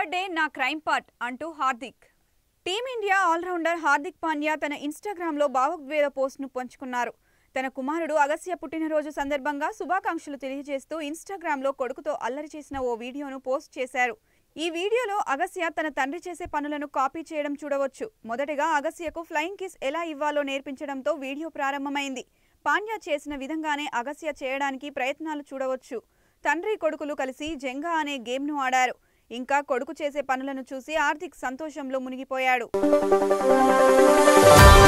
birthday నా crime part అంటూ Hardik team India allrounder Hardik Pandya తన ఇన్స్టాగ్రామ్లో భావోద్వేగ పోస్ట్ను పంచుకున్నారు తన కుమారుడు అగస్య పుట్టినరోజు సందర్భంగా శుభాకాంక్షలు తెలియజేస్తూ ఇన్స్టాగ్రామ్లో కొడుకుతో అల్లరి చేసిన ఓ వీడియోను పోస్ట్ చేశారు ఈ వీడియోలో అగస్య తన తండ్రి చేసే పనులను కాపీ చేయడం చూడవచ్చు మొదటగా అగస్యకు ఫ్లయింగ్ కిస్ ఎలా ఇవ్వాలో నేర్పించడంతో వీడియో ప్రారంభమైంది పాండ్యా చేసిన విధంగానే అగస్య చేయడానికి ప్రయత్నాలు చూడవచ్చు తండ్రి కొడుకులు కలిసి జెంగా అనే గేమ్ను ఆడారు ఇంకా కొడుకు చేసే పనులను చూసి ఆర్థిక్ సంతోషంలో మునిగిపోయాడు